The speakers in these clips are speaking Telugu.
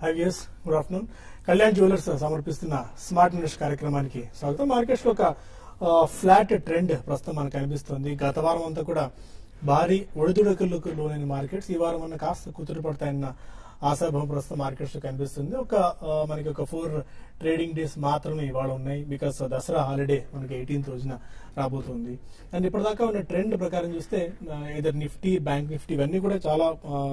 IVS good afternoon Kalyan jewellers సమర్పిస్తున్న స్మార్ట్ ఇన్వెస్ట్ కార్యక్రమానికి స్వాగతం మార్కెట్స్ లో ఒక ఆ, ఫ్లాట్ ట్రెండ్ ప్రస్తుతం మనకు కనిపిస్తుంది గత వారం అంతా కూడా భారీ ఒడిదుడుకులకు లోనైన మార్కెట్స్ ఈ వారం అన్న కాస్త కుదురు పడతాయన్న ఆశాభావం ప్రస్తుతం మార్కెట్స్ లో కనిపిస్తుంది ఒక ఆ, మనకి ఒక ఫోర్ ట్రేడింగ్ డేస్ మాత్రమే ఇవాళ ఉన్నాయి బికాస్ దసరా హాలిడే మనకి ఎయిటీన్త్ రోజున రాబోతుంది అండ్ ఇప్పటిదాకా ఉన్న ట్రెండ్ ప్రకారం చూస్తే ఇదర్ నిఫ్టీ బ్యాంక్ నిఫ్టీ ఇవన్నీ కూడా చాలా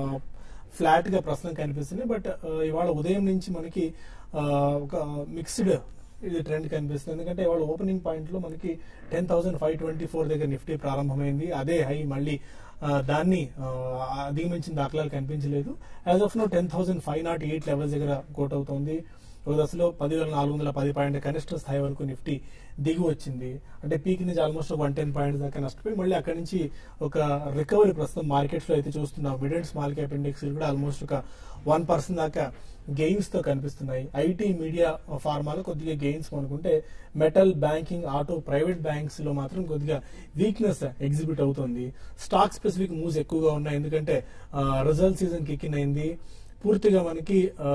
ఫ్లాట్ గా ప్రస్తుతం కనిపిస్తుంది బట్ ఇవాళ ఉదయం నుంచి మనకి ఆ, ఒక మిక్స్డ్ ఇది ట్రెండ్ కనిపిస్తుంది ఎందుకంటే ఇవాళ ఓపెనింగ్ పాయింట్ లో మనకి ten thousand five twenty four దగ్గర నిఫ్టీ ప్రారంభమైంది అదే హై మళ్ళీ ఆ, దాన్ని ఆ, అధిగమించిన దాఖలాలు కనిపించలేదు as of now ten thousand five nought eight levels దగ్గర కోట్ అవుతుంది ఒక దశలో పదివేల నాలుగు వందల పది పాయింట్ కనిష్ట స్థాయి వరకు నిఫ్టీ దిగి వచ్చింది అంటే పీక్ నుంచి ఆల్మోస్ట్ వన్ టెన్ పాయింట్స్ దాకా నష్టపోయి మళ్ళీ అక్కడి నుంచి ఒక రికవరీ ప్రస్తుతం మార్కెట్స్ లో అయితే చూస్తున్నాం mid and small cap index కూడా ఆల్మోస్ట్ ఒక వన్ పర్సెంట్ దాకా గెయిన్స్ తో కనిపిస్తున్నాయి ఐటీ మీడియా ఫార్మాలో కొద్దిగా గెయిన్స్ అనుకుంటే metal banking auto private banks లో మాత్రం కొద్దిగా వీక్నెస్ ఎగ్జిబిట్ అవుతుంది స్టాక్ స్పెసిఫిక్ మూవ్స్ ఎక్కువగా ఉన్నాయి ఎందుకంటే రిజల్ట్ సీజన్ కిక్ ఇన్ అయింది పూర్తిగా మనకి ఆ,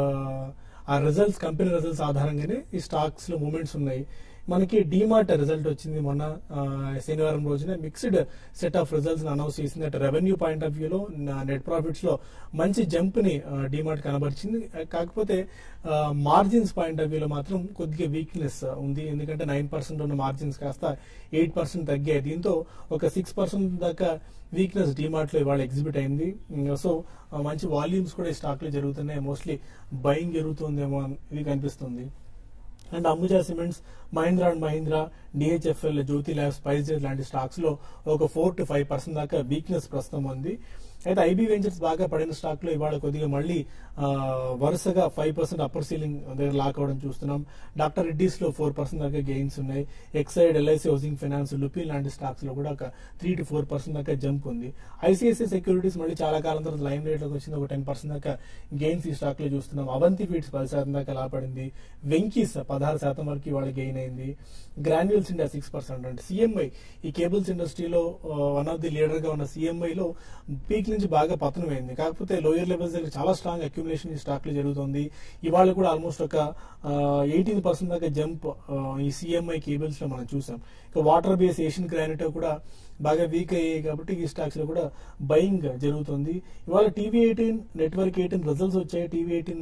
ఆ రిజల్ట్స్ కంపెనీ రిజల్ట్స్ ఆధారంగానే ఈ స్టాక్స్ లో మూమెంట్స్ ఉన్నాయి మనకి డిమార్ట్ రిజల్ట్ వచ్చింది మొన్న ఆ, శనివారం రోజున mixed set of results announce చేసింది అటు రెవెన్యూ పాయింట్ ఆఫ్ వ్యూలో నెట్ ప్రాఫిట్స్ లో మంచి జంప్ ని డిమార్ట్ కనబరిచింది కాకపోతే మార్జిన్స్ పాయింట్ ఆఫ్ వ్యూలో మాత్రం కొద్దిగా వీక్నెస్ ఉంది ఎందుకంటే నైన్ పర్సెంట్ ఉన్న మార్జిన్స్ కాస్త ఎయిట్ పర్సెంట్ తగ్గాయి దీంతో ఒక సిక్స్ పర్సెంట్ దాకా వీక్నెస్ డిమార్ట్ లో ఇవాళ ఎగ్జిబిట్ అయింది సో మంచి వాల్యూమ్స్ కూడా ఈ స్టాక్ లో జరుగుతున్నాయి మోస్ట్లీ బయింగ్ జరుగుతుందేమో అని ఇది కనిపిస్తుంది and Ambuja cements Mahindra and Mahindra DHFL Jyothy labs Spice లాంటి స్టాక్స్ లో ఒక ఫోర్ టు ఫైవ్ పర్సెంట్ దాకా వీక్నెస్ ప్రస్తుతం ఉంది అయితే ఐబీ వెంచర్స్ బాగా పడిన స్టాక్ లో ఇవాళ కొద్దిగా మళ్ళీ ఆ, వరుసగా ఫైవ్ పర్సెంట్ అప్పర్ సీలింగ్ దగ్గర లాక్ అవడం చూస్తున్నాం డాక్టర్ రెడ్డిస్ లో ఫోర్ పర్సెంట్ దాకా గెయిన్స్ ఉన్నాయి Exide LIC housing finance Lupin లాంటి స్టాక్స్ లో కూడా ఒక త్రీ టు ఫోర్ పర్సెంట్ దాకా జంప్ ఉంది ఐసిఐసిఐ సెక్యూరిటీస్ మళ్ళీ చాలా కాలం తర్వాత లైన్ రేట్ లోకి వచ్చింది ఒక టెన్ పర్సెంట్ దాకా గెయిన్స్ ఈ స్టాక్ లో చూస్తున్నాం అవంతి ఫీడ్స్ పది శాతం దాకా లాభపడింది వెంకీస్ పదహారు శాతం వరకు ఇవాళ గెయిన్ అయింది గ్రాన్యూల్స్ ఇండియా సిక్స్ పర్సెంట్ అంటే సిఎంఐ ఈ కేబుల్స్ ఇండస్ట్రీలో వన్ ఆఫ్ ది లీడర్ గా ఉన్న సిఎంఐ లో పీక్ నుంచి బాగా పతనం అయింది కాకపోతే లోయర్ లెవెల్స్ దగ్గర చాలా స్ట్రాంగ్ అక్యుములేషన్ ఈ స్టాక్ లో జరుగుతుంది ఇవాళ కూడా ఆల్మోస్ట్ ఒక ఎయిటీన్ పర్సెంట్ దాకా జంప్ ఈ సిఎంఐ కేబుల్స్ లో మనం చూసాం ఇక వాటర్ బేస్ ఏషియన్ గ్రానైట్ కూడా బాగా వీక్ అయ్యాయి కాబట్టి ఈ స్టాక్స్ లో కూడా బయింగ్ జరుగుతుంది ఇవాళ TV eighteen network eighteen results వచ్చాయి టీవీ ఎయిటీన్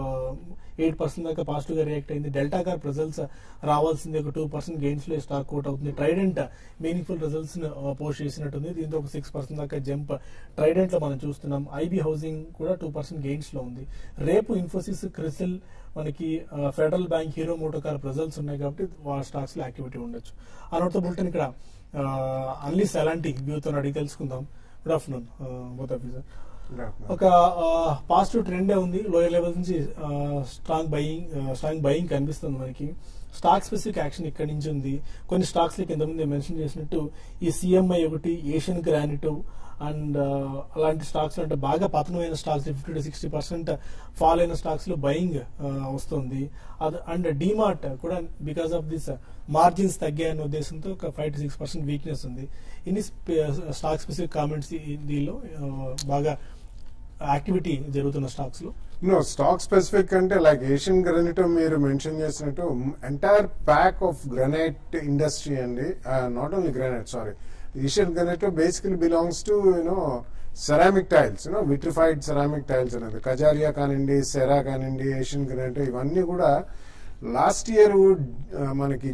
ఎయిట్ పర్సెంట్ దాకా పాజిటివ్ గా రియాక్ట్ అయింది డెల్టా కార్ రిజల్ట్స్ రావాల్సింది ఒక టూ పర్సెంట్ గెయిన్స్ లో స్టాక్ అవుట్ అవుతుంది ట్రైడెంట్ మీనింగ్ఫుల్ రిజల్ట్స్ పోస్ట్ చేసినట్టుంది దీంతో ఒక సిక్స్ పర్సెంట్ దాకా జంప్ ట్రైడెంట్ లో మనం చూస్తున్నాం ఐబీ హౌసింగ్ కూడా టూ పర్సెంట్ గెయిన్స్ లో ఉంది రేపు ఇన్ఫోసిస్ క్రిసిల్ మనకి Federal Bank Hero MotoCorp results ఉన్నాయి కాబట్టి వాళ్ళ స్టాక్స్ లో యాక్టివిటీ ఉండొచ్చు అనౌట్ బుల్టన్ ఇక్కడ అన్లీస్ ఎలాంటి వ్యూతో అడిగి తెలుసుకుందాం గుడ్ ఆఫ్టర్నూన్ బోత్ ఆఫీసర్ ఒక పాజిటివ్ ట్రెండే ఉంది లోయర్ లెవెల్ నుంచి స్ట్రాంగ్ బయింగ్ స్ట్రాంగ్ బయింగ్ కనిపిస్తుంది మనకి స్టాక్ స్పెసిఫిక్ యాక్షన్ ఇక్కడ నుంచి ఉంది కొన్ని స్టాక్స్ లకి ఇంతకుముందు మెన్షన్ చేసినట్టు ఈ సిఎంఐ ఒకటి ఏషియన్ గ్రానైట్ అండ్ అలాంటి స్టాక్స్ అంటే బాగా పతనమైన stocks fifty to sixty percent fall అయిన స్టాక్స్ లో బయింగ్ వస్తుంది అది అండ్ డిమార్ట్ కూడా బికాస్ ఆఫ్ దిస్ మార్జిన్స్ తగ్గాయన్న ఉద్దేశంతో ఒక five to six percent weakness ఉంది ఇన్ని స్టాక్ స్పెసిఫిక్ కామెంట్స్ దీనిలో ఆ, బాగా యాక్టివిటీ జరుగుతున్న స్టాక్స్ లో నో స్టాక్ స్పెసిఫిక్ అంటే లైక్ ఏషియన్ గ్రానైట్ మీరు మెన్షన్ చేసినట్టు entire pack of granite industry అండి not only granite sorry Asian granite basically belongs to you know ceramic tiles you know vitrified ceramic tiles అనేది కజారియా కానివ్వండి సెరా కానివ్వండి ఏషియన్ గ్రానైట్ ఇవన్నీ కూడా లాస్ట్ ఇయర్ మనకి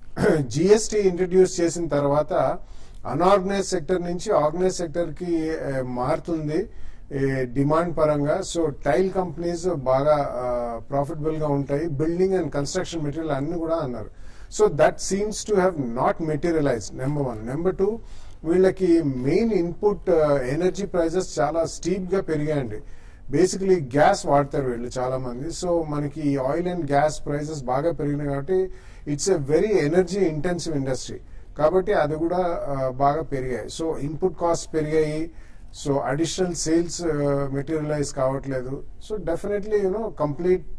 జిఎస్టీ ఇంట్రడ్యూస్ చేసిన తర్వాత అన్ఆర్గనైజ్ సెక్టర్ నుంచి ఆర్గనైజ్ సెక్టర్ కి ఆ, మారుతుంది ఈ డిమాండ్ పరంగా సో టైల్ కంపెనీస్ బాగా ప్రాఫిటబుల్ గా ఉంటాయి బిల్డింగ్ అండ్ కన్స్ట్రక్షన్ మెటీరియల్ అన్ని కూడా అన్నారు so that seems to have not materialise number one number two వీళ్ళకి మెయిన్ ఇన్పుట్ ఎనర్జీ ప్రైజెస్ చాలా స్టీప్ గా పెరిగాయండి బేసికలీ గ్యాస్ వాడతారు వీళ్ళు చాలా మంది సో మనకి ఆయిల్ అండ్ గ్యాస్ ప్రైసెస్ బాగా పెరిగినాయి కాబట్టి it's a very energy intensive industry కాబట్టి అది కూడా ఆ, బాగా పెరిగాయి సో ఇన్పుట్ కాస్ట్ పెరిగాయి సో అడిషనల్ సేల్స్ మెటీరియలైజ్ కావట్లేదు so definitely you know complete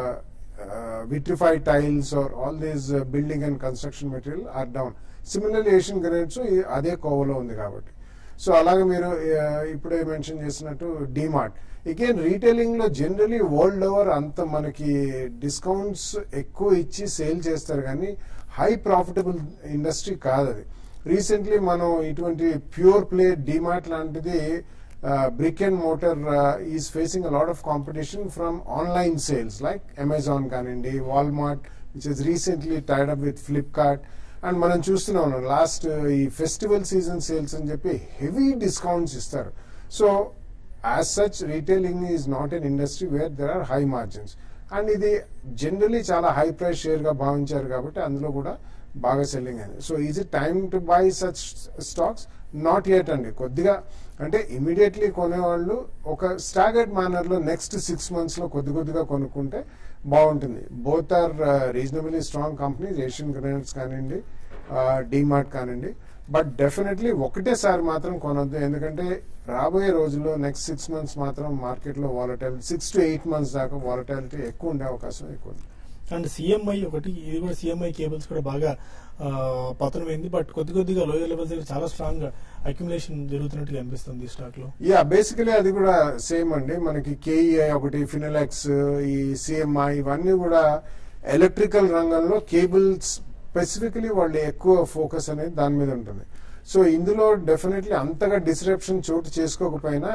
vitrified tiles are all these building and construction material are down similarly Asian grades అదే కోవలో ఉంది కాబట్టి సో అలాగే మీరు ఆ, ఇప్పుడే మెన్షన్ చేసినట్టు డిమార్ట్ అగైన్ రీటైలింగ్ లో జనరలీ వరల్డ్ ఓవర్ అంత మనకి డిస్కౌంట్స్ ఎక్కువ ఇచ్చి సేల్ చేస్తారు కానీ హై ప్రాఫిటబుల్ ఇండస్ట్రీ కాదు అది రీసెంట్లీ మనం ఇటువంటి ప్యూర్ ప్లే డిమార్ట్ లాంటిది brick and mortar is facing a lot of competition from online sales like Amazon కానివ్వండి Walmart which is recently tied up with Flipkart and మనం చూస్తున్నాం లాస్ట్ ఈ ఫెస్టివల్ సీజన్ సేల్స్ అని చెప్పి హెవీ డిస్కౌంట్స్ ఇస్తారు so as such retailing is not an industry where there are high margins and ఇది జనరలీ చాలా హై ప్రైస్ షేర్ గా భావించారు కాబట్టి అందులో కూడా బాగా సెల్లింగ్ అయింది so is it time to buy such stocks not yet అండి కొద్దిగా అంటే ఇమీడియట్లీ కొనేవాళ్ళు ఒక స్టాగర్డ్ మేనర్ లో నెక్స్ట్ సిక్స్ మంత్స్ లో కొద్ది కొద్దిగా కొనుక్కుంటే బాగుంటుంది both are reasonably strong companies Asian granites కానివ్వండి డిమార్ట్ కానివ్వండి బట్ డెఫినెట్లీ ఒకటేసారి మాత్రం కొనొద్దు ఎందుకంటే రాబోయే రోజుల్లో నెక్స్ట్ సిక్స్ మంత్స్ మాత్రం మార్కెట్ లో volatility six to eight months దాకా వాలటాలిటీ ఎక్కువ ఉండే అవకాశం ఎక్కువ ఉంది అండ్ సిఎంఐ ఒకటి ఇది కూడా సిఎంఐ కేబుల్స్ కూడా బాగా ఆ, పతనమైంది బట్ కొద్ది కొద్దిగా లోయర్ లెవెల్స్ దగ్గర చాలా స్ట్రాంగ్ అక్యుములేషన్ జరుగుతున్నట్టుగా అనిపిస్తుంది ఈ స్టాక్ లో యా బేసికలీ అది కూడా సేమ్ అండి మనకి కేఈఐ ఒకటి ఫినలెక్స్ ఈ సిఎంఐ ఇవన్నీ కూడా ఎలక్ట్రికల్ రంగంలో కేబుల్స్ స్పెసిఫికలీ వాళ్ళు ఎక్కువ ఫోకస్ అనేది దాని మీద ఉంటుంది సో ఇందులో డెఫినెట్లీ అంతగా డిస్రప్షన్ చోటు చేసుకోకపోయినా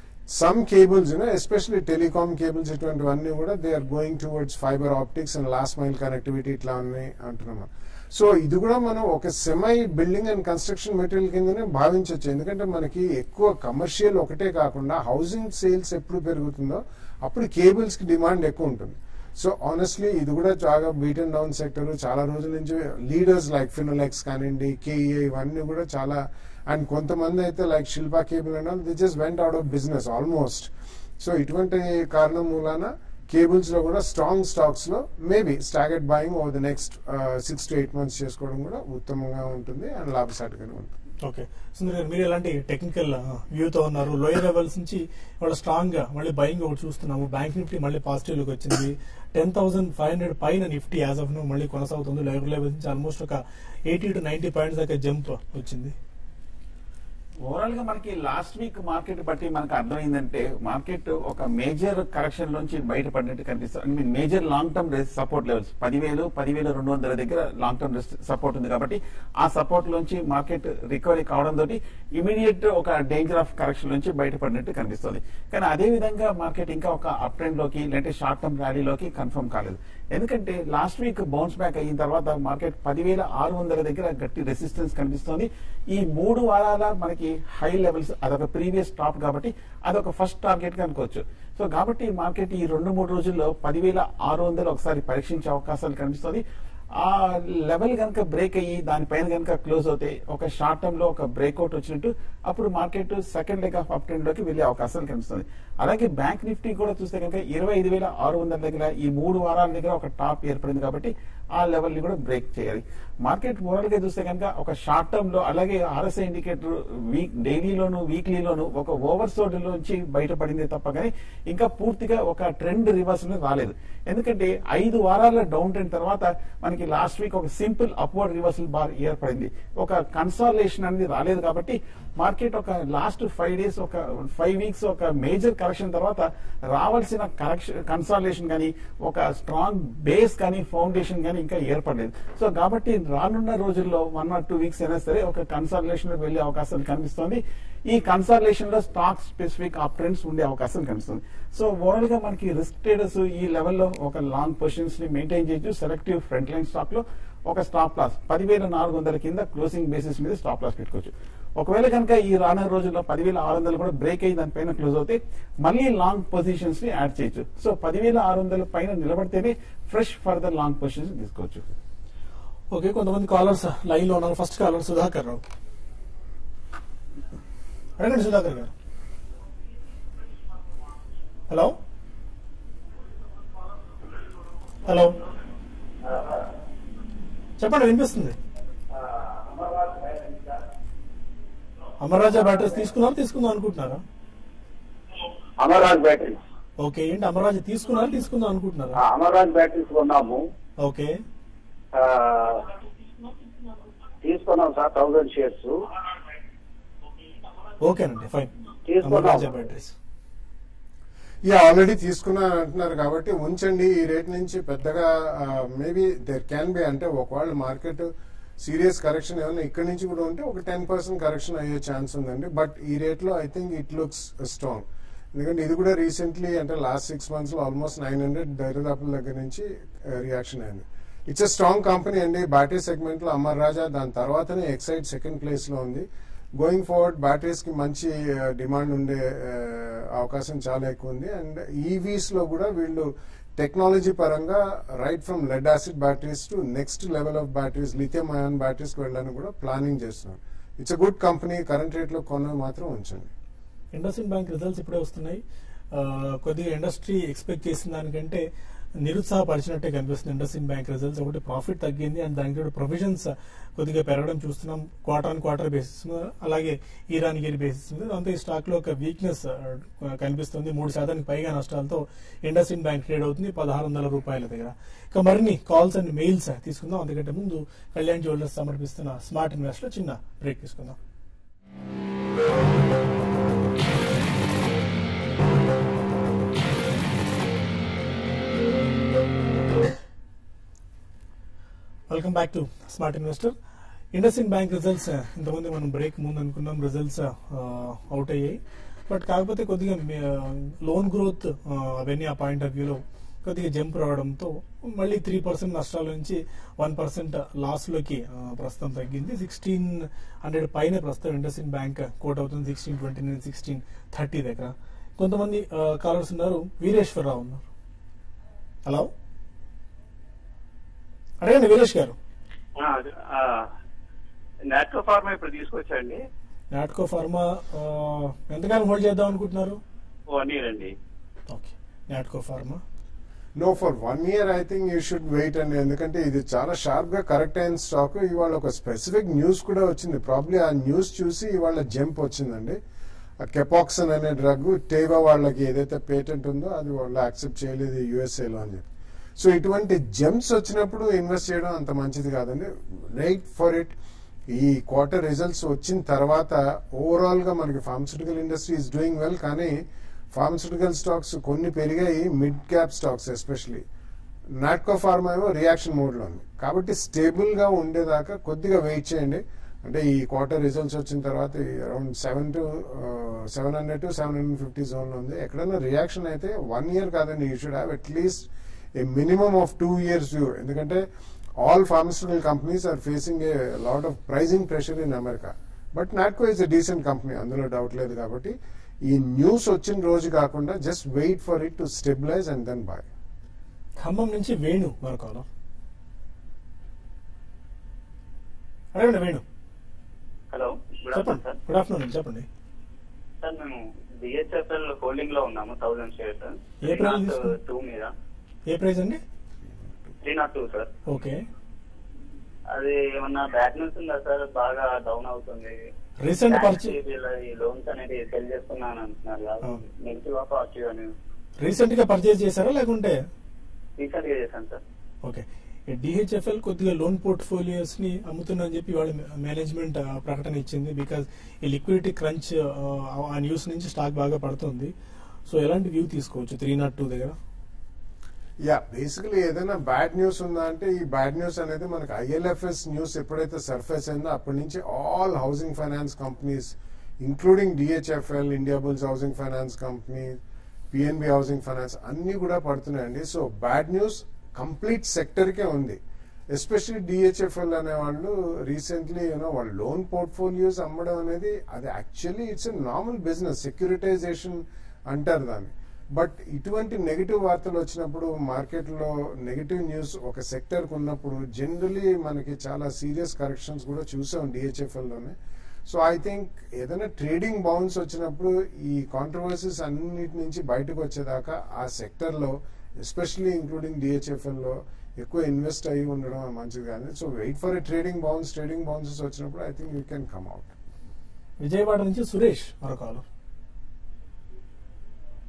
some cables you know especially telecom cables ఇటువంటివన్నీ కూడా they are going towards fibre optics and last mile connectivity ఇట్లా ఉన్నాయి అంటున్నాం సో ఇది కూడా మనం ఒక semi building and construction material కిందనే భావించవచ్చు ఎందుకంటే మనకి ఎక్కువ కమర్షియల్ ఒకటే కాకుండా హౌసింగ్ సేల్స్ ఎప్పుడు పెరుగుతుందో అప్పుడు కేబుల్స్ కి డిమాండ్ ఎక్కువ ఉంటుంది సో ఆనెస్ట్లీ ఇది కూడా చాలా బీట్ అండ్ డౌన్ సెక్టర్ చాలా రోజుల నుంచి లీడర్స్ లైక్ ఫినోలెక్స్ కానివ్వండి కేఈఏ ఇవన్నీ కూడా చాలా అండ్ కొంతమంది అయితే like Shilpa cable and all the just went out of business almost so ఇటువంటి కారణం మూలాన కేబుల్స్ లో కూడా స్ట్రాంగ్ స్టాక్స్ లో maybe staggered buying over the next six to eight months చేసుకోవడం కూడా ఉత్తమంగా ఉంటుంది అండ్ లాభసాటిగానే ఉంటుంది ఓకే సుందర్ గారు మీరు ఎలాంటి టెక్నికల్ వ్యూతో ఉన్నారు లోయర్ లెవెల్స్ నుంచి వాళ్ళ స్ట్రాంగ్ గా మళ్ళీ బయింగ్ ఒకటి చూస్తున్నాము బ్యాంక్ నిఫ్టీ మళ్ళీ పాజిటివ్ లోకి వచ్చింది టెన్ థౌసండ్ ఫైవ్ హండ్రెడ్ పైన నిఫ్టీ యాజ్ ఆఫ్ నో మళ్ళీ కొనసాగుతుంది లోయర్ లెవెల్స్ నుంచి ఆల్మోస్ట్ ఒక ఎయిటీ టు నైన్టీ పాయింట్స్ దాకా జంప్ వచ్చింది ఓవరాల్ గా మనకి లాస్ట్ వీక్ మార్కెట్ బట్టి మనకు అర్థమైందంటే మార్కెట్ ఒక మేజర్ కరెక్షన్ నుంచి బయటపడినట్టు కనిపిస్తుంది I mean major long term support levels పదివేలు పదివేల రెండు వందల దగ్గర లాంగ్ టర్మ్ సపోర్ట్ ఉంది కాబట్టి ఆ సపోర్ట్ నుంచి మార్కెట్ రికవరీ కావడం తోటి ఇమీడియట్ ఒక డేంజర్ ఆఫ్ కరెక్షన్ నుంచి బయటపడినట్టు కనిపిస్తుంది కానీ అదే విధంగా మార్కెట్ ఇంకా ఒక అప్ ట్రెండ్ లోకి లేదంటే షార్ట్ టర్మ్ ర్యాలీలోకి కన్ఫర్మ్ కాలేదు ఎందుకంటే లాస్ట్ వీక్ బౌన్స్ బ్యాక్ అయిన తర్వాత మార్కెట్ పదివేల ఆరు వందల దగ్గర గట్టి రెసిస్టెన్స్ కనిపిస్తోంది ఈ మూడు వారాల మనకి హై లెవెల్స్ అదొక ప్రీవియస్ టాప్ కాబట్టి అదొక ఫస్ట్ టార్గెట్ గా అనుకోవచ్చు సో కాబట్టి మార్కెట్ ఈ రెండు మూడు రోజుల్లో పదివేల ఆరు వందలు ఒకసారి పరీక్షించే అవకాశాలు కనిపిస్తుంది ఆ లెవెల్ కనుక బ్రేక్ అయ్యి దానిపైన కనుక క్లోజ్ అవుతే ఒక షార్ట్ టర్మ్ లో ఒక బ్రేక్అవుట్ వచ్చినట్టు అప్పుడు market second leg of up trend లోకి వెళ్లే అవకాశాలు కనిపిస్తుంది అలాగే బ్యాంక్ నిఫ్టీ కూడా చూస్తే కనుక ఇరవై ఐదు వేల ఆరు వందల దగ్గర ఈ మూడు వారాల దగ్గర ఒక టాప్ ఏర్పడింది కాబట్టి ఆ లెవెల్ ని కూడా బ్రేక్ చేయాలి మార్కెట్ ఓవరాల్ గా చూస్తే కనుక ఒక షార్ట్ టర్మ్ లో అలాగే ఆర్ఎస్ఐ ఇండికేటర్ వీక్ డైలీలోను వీక్లీలోను ఒక ఓవర్ సోడ్ నుంచి బయటపడింది తప్ప కానీ ఇంకా పూర్తిగా ఒక ట్రెండ్ రివర్సల్ రాలేదు ఎందుకంటే ఐదు వారాల డౌన్ ట్రెండ్ తర్వాత మనకి లాస్ట్ వీక్ ఒక సింపుల్ అప్వర్డ్ రివర్సల్ బార్ ఏర్పడింది ఒక కన్సాలేషన్ అనేది రాలేదు కాబట్టి మార్కెట్ ఒక లాస్ట్ ఫైవ్ డేస్ ఒక ఫైవ్ వీక్స్ ఒక మేజర్ కరెక్షన్ తర్వాత రావాల్సిన కరెక్షన్ కన్సాలేషన్ కానీ ఒక స్ట్రాంగ్ బేస్ కానీ ఫౌండేషన్ కానీ ఇంకా ఏర్పడలేదు సో కాబట్టి రానున్న రోజుల్లో వన్ ఆర్ టూ వీక్స్ అయినా సరే ఒక కన్సాలేషన్ లోకి వెళ్లే అవకాశం కనిపిస్తోంది ఈ కన్సాలేషన్ లో స్టాక్ స్పెసిఫిక్ అప్ ట్రెండ్స్ ఉండే అవకాశం కనిపిస్తుంది సో ఓవరాల్ గా మనకి రిస్క్ ట్రేడర్స్ ఈ లెవెల్లో ఒక లాంగ్ పొజిషన్స్ ని మెయింటైన్ చేయొచ్చు సెలెక్టివ్ ఫ్రంట్ లైన్ స్టాక్ లో ఒక స్టాప్ లాస్ పదివేల నాలుగు వందల కింద క్లోజింగ్ బేసిస్ మీద స్టాప్ లాస్ పెట్టుకోవచ్చు ఒకవేళ కనుక ఈ రానున్న రోజుల్లో పదివేల ఆరు వందలు కూడా బ్రేక్ అయ్యి దానిపైన క్లోజ్ అవుతే మళ్ళీ లాంగ్ పొజిషన్స్ ని యాడ్ చేయొచ్చు సో పదివేల ఆరు వందల పైన నిలబడితేనే ఫ్రెష్ ఫర్దర్ లాంగ్ పొజిషన్స్ తీసుకోవచ్చు ఓకే కొంతమంది కాలర్స్ లైన్ లో ఉన్నారు ఫస్ట్ కాలర్ సుధాకర్ రావు అడగండి సుధాకర్ గారు హలో హలో చెప్పండి వినిపిస్తుంది అమర్రాజా బ్యాటరీస్ తీసుకున్నారా తీసుకుందాం అనుకుంటున్నారా అమర్రాజ్ బ్యాటరీస్ ఓకే ఏంటి అమర్రాజా తీసుకున్నారా తీసుకుందాం అనుకుంటున్నారా ఆ, అమర్రాజ్ బ్యాటరీస్ కొన్నాము ఓకే ఆ, తీసుకున్నాం సార్ థౌజండ్ షేర్స్ ఓకేనండి ఫైన్ తీసుకున్నాం. అమర్రాజా బ్యాటరీస్ యా ఆల్రెడీ తీసుకున్నాను అంటున్నారు కాబట్టి ఉంచండి ఈ రేట్ నుంచి పెద్దగా మేబీ దేర్ క్యాన్ బి అంటే ఒకవేళ మార్కెట్ సీరియస్ కరెక్షన్ ఏమైనా ఇక్కడ నుంచి కూడా ఉంటే ఒక టెన్ పర్సెంట్ కరెక్షన్ అయ్యే ఛాన్స్ ఉందండి బట్ ఈ రేట్ లో I think it looks strong ఎందుకంటే ఇది కూడా రీసెంట్లీ అంటే లాస్ట్ సిక్స్ మంత్స్ లో ఆల్మోస్ట్ నైన్ హండ్రెడ్ దరిదాపుల దగ్గర నుంచి రియాక్షన్ అయింది ఇట్స్ ఎ స్ట్రాంగ్ కంపెనీ అండి బ్యాటరీ సెగ్మెంట్ లో అమర్ రాజా దాని తర్వాతనే ఎక్సైడ్ సెకండ్ ప్లేస్ లో ఉంది గోయింగ్ ఫార్వర్డ్ బ్యాటరీస్ కి మంచి డిమాండ్ ఉండే ఆ, అవకాశం చాలా ఎక్కువ ఉంది అండ్ ఈవీస్ లో కూడా వీళ్ళు టెక్నాలజీ పరంగా right from lead acid batteries to next level of batteries lithium ion batteries కి వెళ్ళడానికి కూడా ప్లానింగ్ చేస్తున్నారు it's a good company current rate లో కొన్నవి మాత్రం ఉంచండి ఇండస్ఇండ్ బ్యాంక్ రిజల్ట్స్ ఇప్పుడే వస్తున్నాయి ఆ, కొద్దిగా ఇండస్ట్రీ ఎక్స్పెక్ట్ చేసిన దానికంటే నిరుత్సాహపరిచినట్టే కనిపిస్తుంది ఇండస్ఇండ్ బ్యాంక్ రిజల్ట్స్ ఒకటి ప్రాఫిట్ తగ్గింది అండ్ దానికి కూడా ప్రొవిజన్స్ కొద్దిగా పెరగడం చూస్తున్నాం క్వార్టర్ ఆన్ క్వార్టర్ బేసిస్ మీద అలాగే ఇరాన్ ఇయర్ బేసిస్ మీద అంతే ఈ స్టాక్ లో ఒక వీక్నెస్ కనిపిస్తుంది మూడు శాతానికి పైగా నష్టాలతో ఇండస్ఇండ్ బ్యాంక్ ట్రేడ్ అవుతుంది పదహారు వందల రూపాయల దగ్గర ఇక మరిన్ని కాల్స్ అండ్ మెయిల్స్ తీసుకుందాం అందుకంటే ముందు కళ్యాణ్ జ్యువెలర్స్ సమర్పిస్తున్న స్మార్ట్ ఇన్వెస్ట్ లో చిన్న బ్రేక్ తీసుకుందాం welcome back to smart investor IndusInd Bank results ఇంతకుముందు మనం బ్రేక్ ముందు అనుకున్నాం రిజల్ట్స్ అవుట్ అయ్యాయి బట్ కాకపోతే కొద్దిగా లోన్ గ్రోత్ అవన్నీ ఆ పాయింట్ ఆఫ్ వ్యూలో కొద్దిగా జంప్ రావడంతో మళ్ళీ త్రీ పర్సెంట్ నష్టాల నుంచి వన్ పర్సెంట్ లాస్లోకి ప్రస్తుతం తగ్గింది సిక్స్టీన్ హండ్రెడ్ పైన ప్రస్తుతం ఇండస్ఇండ్ బ్యాంక్ కోట్ అవుతుంది sixteen twenty nine sixteen thirty దగ్గర కొంతమంది కాలర్స్ ఉన్నారు వీరేశ్వరరావు ఉన్నారు హలో అడగండి వీరేష్ గారు నాట్కో ఫార్మా ఇప్పుడు తీసుకొచ్చండి నాట్కో ఫార్మా ఆ, ఎంతకాలం హోల్డ్ చేద్దాం అనుకుంటున్నారు వన్ ఇయర్ అండి okay Natco pharma no for one year I think you should wait అండి ఎందుకంటే ఇది చాలా షార్ప్ గా కరెక్ట్ అయిన స్టాక్ ఇవాళ ఒక స్పెసిఫిక్ న్యూస్ కూడా వచ్చింది ప్రాబ్లీ ఆ న్యూస్ చూసి ఇవాళ జంప్ వచ్చిందండి ఆ కెపాక్సన్ అనే డ్రగ్ టేవా వాళ్ళకి ఏదైతే పేటెంట్ ఉందో అది వాళ్ళు యాక్సెప్ట్ చేయలేదు యూఎస్ఏలో అని చెప్పి సో ఇటువంటి జంప్స్ వచ్చినప్పుడు ఇన్వెస్ట్ చేయడం అంత మంచిది కాదండి వెయిట్ ఫర్ ఇట్ ఈ క్వార్టర్ రిజల్ట్స్ వచ్చిన తర్వాత ఓవరాల్ గా మనకి pharmaceutical industry is doing well కానీ ఫార్మస్యూటికల్ స్టాక్స్ కొన్ని పెరిగాయి mid cap stocks especially Natco pharma ఏమో రియాక్షన్ మోడ్ లో ఉంది కాబట్టి స్టేబుల్ గా ఉండేదాకా కొద్దిగా వెయిట్ చేయండి అంటే ఈ క్వార్టర్ రిజల్ట్స్ వచ్చిన తర్వాత around seven to seven hundred to seven hundred fifty zone లో ఉంది ఎక్కడైనా రియాక్షన్ అయితే వన్ ఇయర్ కాదండి you should have at least a minimum of two years view ఎందుకంటే all pharmaceutical companies are facing a lot of pricing pressure in America but Natco is a decent company అందులో డౌట్ లేదు కాబట్టి ఈ న్యూస్ వచ్చిన రోజు కాకుండా just wait for it to stabilize and then buy Khammam నుంచి వేణు మరో కాలం అడగండి వేణు హలో గుడ్ చెప్పండి ఆఫ్టర్నూన్ సార్ గుడ్ ఆఫ్టర్నూన్ చెప్పండి సార్ మేము డిహెచ్ఎఫ్ఎల్ హోల్డింగ్ లో ఉన్నాము థౌసండ్ షేర్స్ ఏ ప్రైస్ తీసుకున్నారు? టూ మీద ఏ ప్రైస్ అండి three nought two sir okay అది ఏమన్నా బ్యాడ్ న్యూస్ ఉందా సార్ బాగా డౌన్ అవుతుంది రీసెంట్ Banks పర్చే వీళ్ళ ఈ లోన్స్ అనేది సెల్ చేసుకున్నాను అంటున్నారు కదా అవును. నెగిటివ్ ఆ పాజిటివ్ అని రీసెంట్ గా పర్చేజ్ చేశారా లేకుంటే రీసెంట్ గా చేశాను సార్ ఓకే డిహెచ్ఎఫ్ఎల్ కొద్దిగా లోన్ పోర్ట్ఫోలియోస్ ని అమ్ముతుందని చెప్పి వాళ్ళ మేనేజ్మెంట్ ఆ, ప్రకటన ఇచ్చింది బికాజ్ ఈ లిక్విడిటీ క్రంచ్ ఆ న్యూస్ నుంచి స్టాక్ బాగా పడుతుంది సో ఎలాంటి వ్యూ తీసుకోవచ్చు త్రీ నాట్ టూ దగ్గర యా బేసికలీ ఏదైనా బ్యాడ్ న్యూస్ ఉందా అంటే ఈ బ్యాడ్ న్యూస్ అనేది మనకి ఐఎల్ఎఫ్ఎస్ న్యూస్ ఎప్పుడైతే సర్ఫేస్ అయిందో అప్పటి నుంచి all housing finance companies including DHFL Indiabulls housing finance company PNB housing finance అన్ని కూడా పడుతున్నాయండి so bad news complete sector కే ఉంది ఎస్పెషల్లీ డిహెచ్ఎఫ్ఎల్ అనే వాళ్ళు రీసెంట్లీ యూనో వాళ్ళ లోన్ పోర్ట్ఫోలియోస్ అమ్మడం అనేది అది actually it's a normal business securitization అంటారు దాన్ని బట్ ఇటువంటి నెగిటివ్ వార్తలు వచ్చినప్పుడు మార్కెట్లో నెగిటివ్ న్యూస్ ఒక సెక్టర్ కు ఉన్నప్పుడు జనరలీ మనకి చాలా సీరియస్ కరెక్షన్స్ కూడా చూసాం డిహెచ్ఎఫ్ఎల్ లోనే సో ఐ థింక్ ఏదైనా ట్రేడింగ్ బౌన్స్ వచ్చినప్పుడు ఈ కాంట్రవర్సీస్ అన్నిటి నుంచి బయటకు వచ్చేదాకా ఆ సెక్టర్ లో ఎస్పెషల్లీ ఇంక్లూడింగ్ డిహెచ్ఎఫ్ఎల్ లో ఎక్కువ ఇన్వెస్ట్ అయ్యి ఉండడం మంచిది కానీ so wait for a trading bounce trading bounces వచ్చినప్పుడు I think you can come out Vijayawada నుంచి సురేష్ మరో కాలం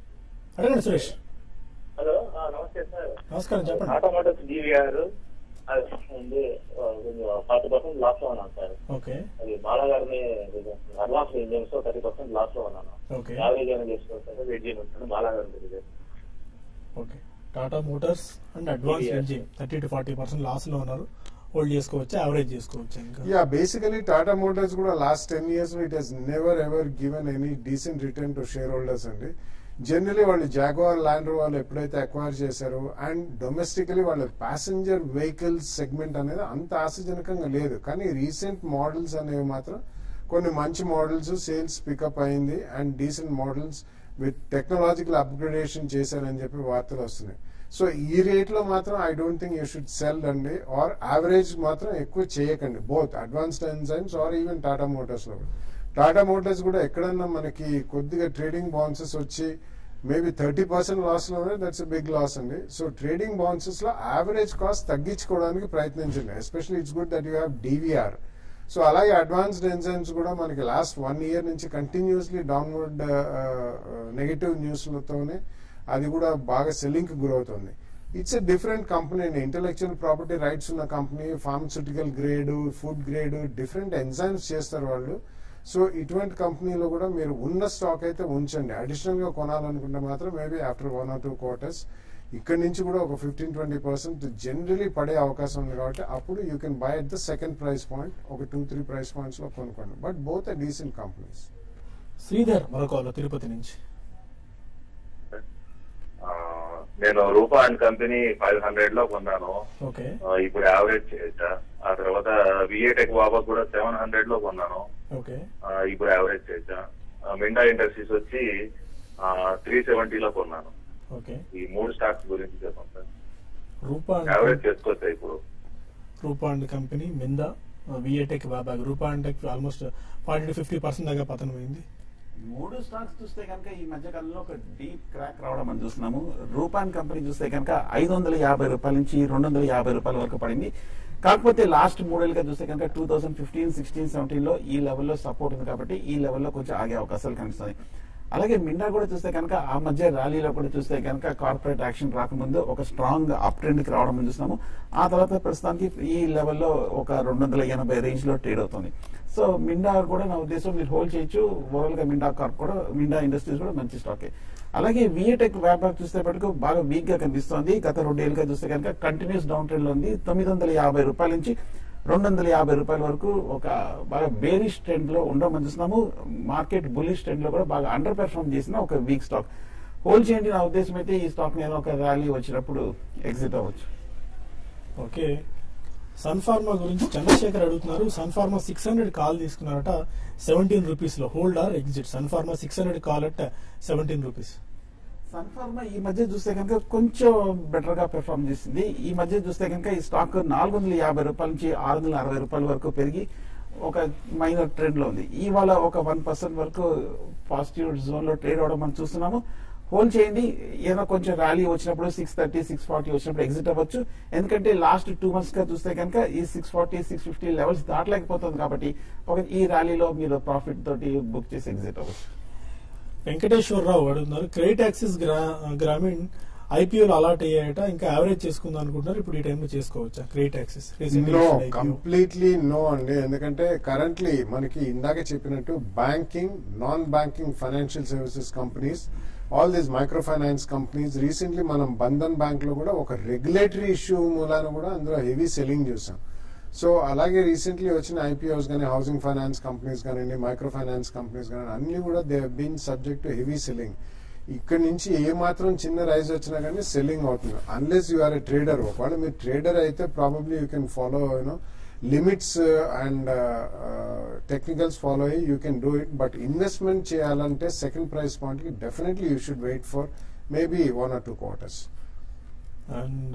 అడగండి సురేష్ హలో నమస్తే సార్ నమస్కారం చెప్పండి ఆటోమోటివ్స్ జీవీఆర్ అది ఉంది ఫార్టీ పర్సెంట్ లాస్ లో ఉన్నాను సార్ ఓకే అది బాలాగారిని అడ్వాన్స్ ఇండియన్స్ థర్టీ పర్సెంట్ లాస్ లో ఉన్నాను ఓకే యావరేజ్ అయినా చేసుకోవచ్చు వెయిట్ చేయను బాలాగారిని okay Tata Motors and advance TVS. Engine thirty to forty percent loss లో ఉన్నారు హోల్డ్ చేసుకోవచ్చు యావరేజ్ చేసుకోవచ్చు ఇంకా యా బేసికలీ టాటా మోటార్స్ కూడా last ten years it has never ever given any decent return to share holders అండి జనరలీ వాళ్ళు జాగ్వార్ ల్యాండ్ వాళ్ళు ఎప్పుడైతే అక్వైర్ చేశారో అండ్ డొమెస్టికలీ వాళ్ళ ప్యాసింజర్ వెహికల్స్ సెగ్మెంట్ అనేది అంత ఆశాజనకంగా లేదు కానీ రీసెంట్ మోడల్స్ అనేవి మాత్రం కొన్ని మంచి మోడల్స్ సేల్స్ పికప్ అయింది and decent models with technological upgradation చేశారని చెప్పి వార్తలు వస్తున్నాయి సో ఈ రేట్ లో మాత్రం I don't think you should sell అండి ఆర్ యావరేజ్ మాత్రం ఎక్కువ చేయకండి both advanced enzymes or even Tata Motors లో టాటా మోటార్స్ కూడా ఎక్కడన్నా మనకి కొద్దిగా ట్రేడింగ్ బౌన్సెస్ వచ్చి మేబీ థర్టీ పర్సెంట్ లాస్ లో దట్స్ బిగ్ లాస్ అండి సో ట్రేడింగ్ బౌన్సెస్ లో యావరేజ్ కాస్ట్ తగ్గించుకోవడానికి ప్రయత్నించండి especially it's good that you have DVR so అలాగే అడ్వాన్స్డ్ ఎన్జైమ్స్ కూడా మనకి లాస్ట్ వన్ ఇయర్ నుంచి కంటిన్యూస్లీ డౌన్వర్డ్ నెగటివ్ న్యూస్లతోనే అది కూడా బాగా సెల్లింగ్ గురి అవుతుంది it's a different company intellectual property rights ఉన్న కంపెనీ pharmaceutical grade food grade different enzymes చేస్తారు వాళ్ళు సో ఇటువంటి కంపెనీలో కూడా మీరు ఉన్న స్టాక్ అయితే ఉంచండి అడిషనల్ గా కొనాలనుకుంటే మాత్రం maybe after one or two quarters ఇక్కడ నుంచి కూడా ఒక ఫిఫ్టీన్ ట్వంటీ పర్సెంట్ జనరలీ పడే అవకాశం ఉంది కాబట్టి అప్పుడు you can buy at the second price point ఒక టూ త్రీ ప్రైస్ పాయింట్స్ లో కొనుక్కోండి but both a decent companies Sridhar మరొక తిరుపతి నుంచి ఆ, నేను Rupa and company five hundred లో కొన్నాను ఓకే ఆ, ఇప్పుడు యావరేజ్ చేయొచ్చా ఆ తర్వాత విఏటెక్ బాబా కూడా సెవెన్ హండ్రెడ్ లో కొన్నాను ఓకే ఆ, ఇప్పుడు యావరేజ్ చేయొచ్చా ఆ, మిండా ఇండస్ట్రీస్ వచ్చి త్రీ సెవెంటీలో కొన్నాను ఓకే ఈ మూడు స్టాక్స్ గురించి చెప్పండి సార్ రూపా యావరేజ్ అండ్ చేసుకోవచ్చా ఇప్పుడు రూపా అండ్ కంపెనీ మిందా విఏటెక్ బాబాగ్ Rupa and almost forty to fifty percent దాకా పతనమైంది మూడు స్టాక్స్ చూస్తే కనుక ఈ మధ్య కాలంలో ఒక డీప్ క్రాక్ రావడం మనం చూస్తున్నాము రూపాన్ కంపెనీ చూస్తే కనుక ఐదు వందల యాభై రూపాయల నుంచి రెండు వందల యాభై రూపాయల వరకు పడింది కాకపోతే లాస్ట్ మూడేళ్ళుగా చూస్తే కనుక two thousand fifteen sixteen seventeen లో ఈ లెవెల్లో సపోర్ట్ ఉంది కాబట్టి ఈ లెవెల్లో కొంచెం ఆగే అవకాశాలు కనిపిస్తుంది అలాగే మిండా కూడా చూస్తే కనుక ఆ మధ్య ర్యాలీలో కూడా చూస్తే కనుక కార్పొరేట్ యాక్షన్ రాకముందు ఒక స్ట్రాంగ్ అప్ ట్రెండ్ కి రావడం మనం చూస్తున్నాము ఆ తర్వాత ప్రస్తుతానికి ఈ లెవెల్లో ఒక రెండు వందల ఎనభై రేంజ్ లో ట్రేడ్ అవుతుంది సో మిండా కూడా నా ఉద్దేశం మీరు హోల్డ్ చేయొచ్చు ఓవరాల్ గా మిండా కార్ప్ కూడా మిండా ఇండస్ట్రీస్ కూడా మంచి స్టాకే అలాగే విఏటెక్ వ్యాపారం చూస్తే మటుకు బాగా వీక్ గా కనిపిస్తోంది గత రెండు ఏళ్ళుగా చూస్తే కనుక కంటిన్యూస్ డౌన్ ట్రెండ్ లో ఉంది తొమ్మిది వందల యాభై రూపాయల నుంచి రెండు వందల యాభై రూపాయల వరకు ఒక బాగా బేరిష్ ట్రెండ్ లో ఉండమని చూస్తున్నాము మార్కెట్ బులిష్ ట్రెండ్ లో కూడా బాగా అండర్ పెర్ఫార్మ్ చేసిన ఒక వీక్ స్టాక్ హోల్డ్ చేయండి నా ఉద్దేశం అయితే ఈ స్టాక్ నేను ఒక ర్యాలీ వచ్చినప్పుడు ఎగ్జిట్ అవ్వచ్చు ఓకే సన్ ఫార్మా గురించి చంద్రశేఖర్ అడుగుతున్నారు Sun Pharma six hundred call తీసుకున్నారట సెవెంటీన్ రూపీస్ లో hold or exit Sun Pharma six hundred call at seventeen rupees Sun Pharma ఈ మధ్య చూస్తే కనుక కొంచెం బెటర్ గా పెర్ఫార్మ్ చేసింది ఈ మధ్య చూస్తే కనుక ఈ స్టాక్ నాలుగు వందల యాభై రూపాయల నుంచి ఆరు వందల అరవై రూపాయల వరకు పెరిగి ఒక మైనర్ ట్రెండ్ లో ఉంది ఇవాళ ఒక వన్ పర్సెంట్ వరకు పాజిటివ్ జోన్ లో ట్రేడ్ అవడం మనం చూస్తున్నాము హోల్డ్ చేయండి ఏదైనా కొంచెం ర్యాలీ వచ్చినప్పుడు సిక్స్ థర్టీ సిక్స్ ఫార్టీ వచ్చినప్పుడు ఎగ్జిట్ అవ్వచ్చు ఎందుకంటే లాస్ట్ టూ మంత్స్ గా చూస్తే కనుక ఈ six forty six fifty levels దాటలేకపోతుంది కాబట్టి ఒక ఈ ర్యాలీలో మీరు ప్రాఫిట్ తోటి బుక్ చేసి ఎగ్జిట్ అవ్వచ్చు వెంకటేశ్వరరావు అడుగుతున్నారు క్రెడిట్ యాక్సిస్ గ్రామీణ్ ఐపీఓలు అలాట్ అయ్యాయట ఇంకా యావరేజ్ చేసుకుందాం అనుకుంటున్నారు ఇప్పుడు ఈ టైంలో చేసుకోవచ్చా credit access no completely no అండి ఎందుకంటే కరెంట్లీ మనకి ఇందాక చెప్పినట్టు banking non banking financial services companies all these micro finance companies recently మనం బంధన్ బ్యాంక్ లో కూడా ఒక రెగ్యులేటరీ ఇష్యూ మూలాన కూడా అందులో హెవీ సెల్లింగ్ చూసాం సో అలాగే రీసెంట్లీ వచ్చిన ఐపీఓస్ కానీ హౌసింగ్ ఫైనాన్స్ కంపెనీస్ కానివ్వండి మైక్రో ఫైనాన్స్ కంపెనీస్ కానీ అన్ని కూడా they been subject to heavy selling ఇక్కడ నుంచి ఏ మాత్రం చిన్న రైజ్ వచ్చినా కానీ సెల్లింగ్ అవుతుంది unless you are a trader ఒకవేళ మీరు ట్రేడర్ అయితే probably you can follow you know limits and technicals follow అయ్యి you can do it but investment చేయాలంటే సెకండ్ ప్రైస్ పాయింట్ కి definitely you should wait for maybe one or two quarters and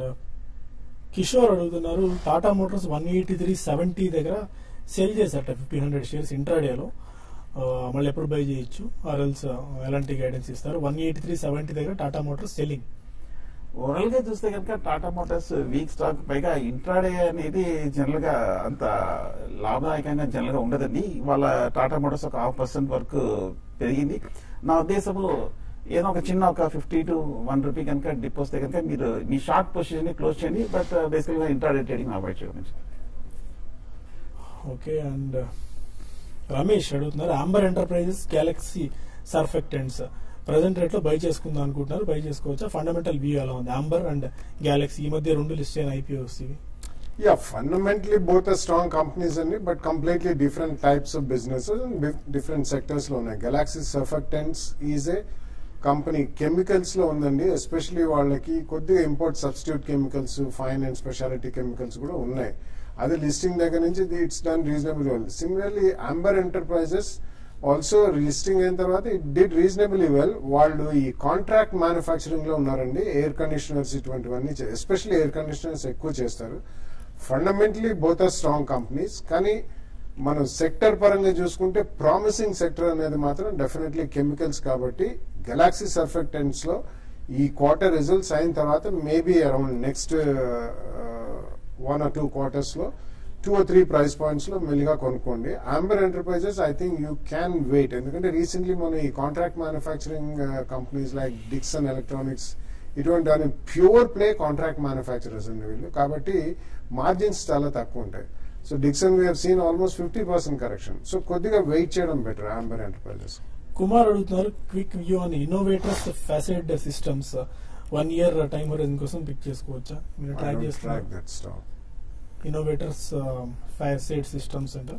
Kishore అడుగుతున్నారు Tata Motors one eighty three seventy దగ్గర సెల్ చేశారట ఫిఫ్టీన్ హండ్రెడ్ షేర్స్ ఇంట్రాడేలో మళ్ళీ ఎప్పుడు బై చేయొచ్చు ఆర్ఎల్స్ ఎలాంటి గైడెన్స్ ఇస్తారు వన్ ఎయిటీ త్రీ సెవెంటీ దగ్గర టాటా మోటార్స్ సెల్లింగ్ ఓవరాల్ గా చూస్తే కనుక టాటా మోటార్స్ వీక్ స్టాక్ పైగా ఇంట్రాడే అనేది జనరల్ గా అంత లాభదాయకంగా జనరల్ గా ఉండదండి వాళ్ళ టాటా మోటార్స్ ఒక హాఫ్ పర్సెంట్ వరకు పెరిగింది నా ఉద్దేశము ఏదో ఒక చిన్న ఒక ఫిఫ్టీ టు వన్ రూపీ కనుక డిప్ వస్తే కనుక మీరు మీ షార్ట్ పొజిషన్ ని క్లోజ్ చేయండి బట్ బేసికల్ గా ఇంట్రాడే ట్రేడింగ్ అవాయిడ్ చేయడం ఓకే అండ్ రమేష్ అడుగుతున్నారు Amber Enterprises Galaxy Surfactants present rate లో బై చేసుకుందాం అనుకుంటున్నారు బై చేసుకోవచ్చా ఫండమెంటల్ వ్యూ ఎలా ఉంది అంబర్ అండ్ గ్యాలక్సీ ఈ మధ్య రెండు లిస్ట్ అయిన ఐపీఓస్ ఇవి yeah fundamentally both strong companies అండి but completely different types of business different sectors లో ఉన్నాయి Galaxy Surfactants is a company chemicals లో ఉందండి ఎస్పెషలీ వాళ్ళకి కొద్దిగా import substitute chemicals fine and speciality chemicals కూడా ఉన్నాయి అది లిస్టింగ్ దగ్గర నుంచి it's done reasonable well similarly Amber Enterprises also listing అయిన తర్వాత ఇట్ డిడ్ రీజనబుల్లీ వెల్ వాళ్ళు ఈ కాంట్రాక్ట్ మ్యానుఫ్యాక్చరింగ్ లో ఉన్నారండి ఎయిర్ కండిషనర్స్ ఇటువంటివన్నీ ఎస్పెషల్లీ ఎయిర్ కండిషనర్స్ ఎక్కువ చేస్తారు fundamentally both are strong companies కానీ మనం సెక్టర్ పరంగా చూసుకుంటే ప్రామిసింగ్ సెక్టర్ అనేది మాత్రం డెఫినెట్లీ కెమికల్స్ కాబట్టి గెలాక్సీ సర్ఫెక్టెంట్స్ లో ఈ క్వార్టర్ రిజల్ట్స్ అయిన తర్వాత maybe around next one or two quarters లో two or three price points లో మెల్లిగా కొనుక్కోండి Amber Enterprises I think you can wait ఎందుకంటే రీసెంట్లీ మనం ఈ contract manufacturing companies like Dixon electronics ఇటువంటి అని ప్యూర్ ప్లే కాంట్రాక్ట్ మ్యానుఫ్యాక్చరర్స్ అండి వీళ్ళు కాబట్టి మార్జిన్స్ చాలా తక్కువ ఉంటాయి so Dixon we seen almost fifty percent correction so కొద్దిగా వెయిట్ చేయడం బెటర్ ఆంబర్ ఎంటర్ప్రైజెస్ కుమార్ అడుగుతున్నారు క్విక్ వ్యూ అని innovators facade systems one year time horizon కోసం పిక్ చేసుకోవచ్చా మీరు ట్రాక్ ట్రాక్ చేస్తున్నారు that stock innovators facade systems అంటే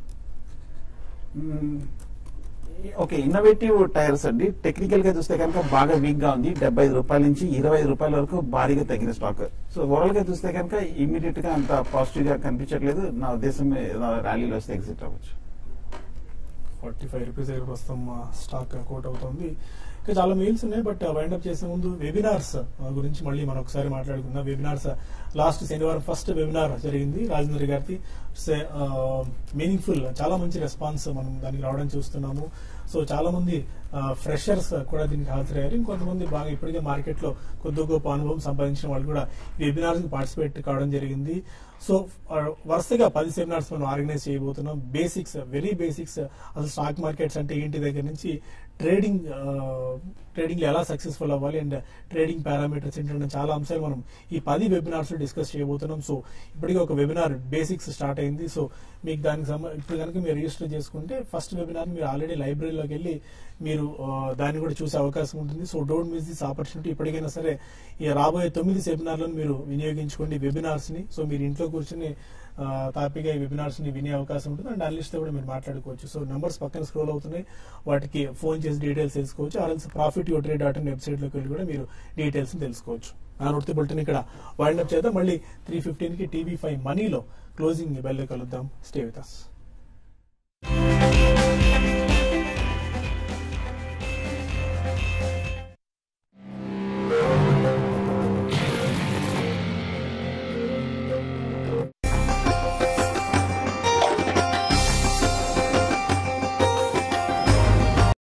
ఓకే ఇన్నోవేటివ్ టైర్స్ అండి టెక్నికల్ గా చూస్తే కనుక బాగా వీక్ గా ఉంది డెబ్బై ఐదు రూపాయల నుంచి ఇరవై ఐదు రూపాయల వరకు భారీగా తగ్గిన స్టాక్ సో ఓవరాల్ గా చూస్తే కనుక ఇమీడియట్ గా అంత పాజిటివ్ గా కనిపించట్లేదు నా ఉద్దేశం ర్యాలీలో వస్తే ఎగ్జిట్ అవ్వచ్చు ఫార్టీ ఫైవ్ రూపీస్ దగ్గర ప్రస్తుతం స్టాక్ కోట్ అవుతుంది ఇంకా చాలా మెయిల్స్ ఉన్నాయి బట్ వైండ్ అప్ చేసే ముందు వెబినార్స్ గురించి మళ్ళీ మనం ఒకసారి మాట్లాడుకుందాం వెబినార్స్ లాస్ట్ శనివారం ఫస్ట్ వెబినార్ జరిగింది రాజేంద్ర గారిది మీనింగ్ఫుల్ చాలా మంచి రెస్పాన్స్ మనం దానికి రావడం చూస్తున్నాము సో చాలా మంది ఫ్రెషర్స్ కూడా దీనికి హాజరయ్యారు ఇంకొంతమంది బాగా ఇప్పటికే మార్కెట్ లో కొద్ది గొప్ప అనుభవం సంపాదించిన వాళ్ళు కూడా వెబినార్స్ పార్టిసిపేట్ కావడం జరిగింది సో ఆ, వరుసగా పది సెమినార్స్ మనం ఆర్గనైజ్ చేయబోతున్నాం బేసిక్స్ వెరీ బేసిక్స్ అసలు స్టాక్ మార్కెట్స్ అంటే ఏంటి దగ్గర నుంచి ట్రేడింగ్ ట్రేడింగ్ లో ఎలా సక్సెస్ఫుల్ అవ్వాలి అండ్ ట్రేడింగ్ పారామీటర్స్ ఏంటంటే చాలా అంశాలు మనం ఈ పది వెబినార్స్ లో డిస్కస్ చేయబోతున్నాం సో ఇప్పటికే ఒక వెబినార్ బేసిక్స్ స్టార్ట్ అయింది సో మీకు దానికి సంబ- ఇప్పుడు కనుక మీరు రిజిస్టర్ చేసుకుంటే ఫస్ట్ వెబినార్ మీరు ఆల్రెడీ లైబ్రరీలోకి వెళ్ళి మీరు ఆ, దాన్ని కూడా చూసే అవకాశం ఉంటుంది so don't miss this opportunity ఇప్పటికైనా సరే ఈ రాబోయే తొమ్మిది సెమినార్లను మీరు వినియోగించుకోండి వెబినార్స్ ని సో మీరు ఇంట్లో కూర్చొని ఆ, తాపిగా ఈ వెబినార్స్ ని వినే అవకాశం ఉంటుంది అండ్ అనలిస్ట్ తో కూడా మీరు మాట్లాడుకోవచ్చు సో నంబర్స్ పక్కన స్క్రోల్ అవుతున్నాయి వాటికి ఫోన్ చేసి డీటెయిల్స్ తెలుసుకోవచ్చు ఆర్ఎల్స్ profit you trade dot in website లోకి వెళ్ళి కూడా మీరు డీటెయిల్స్ తెలుసుకోవచ్చు ఆ నోటి బులెటిన్ ఇక్కడ వైండ్ అప్ చేద్దాం మళ్ళీ త్రీ ఫిఫ్టీన్ కి టీవీ ఫైవ్ మనీలో క్లోజింగ్ బెల్ కలుద్దాం స్టే విత్ అస్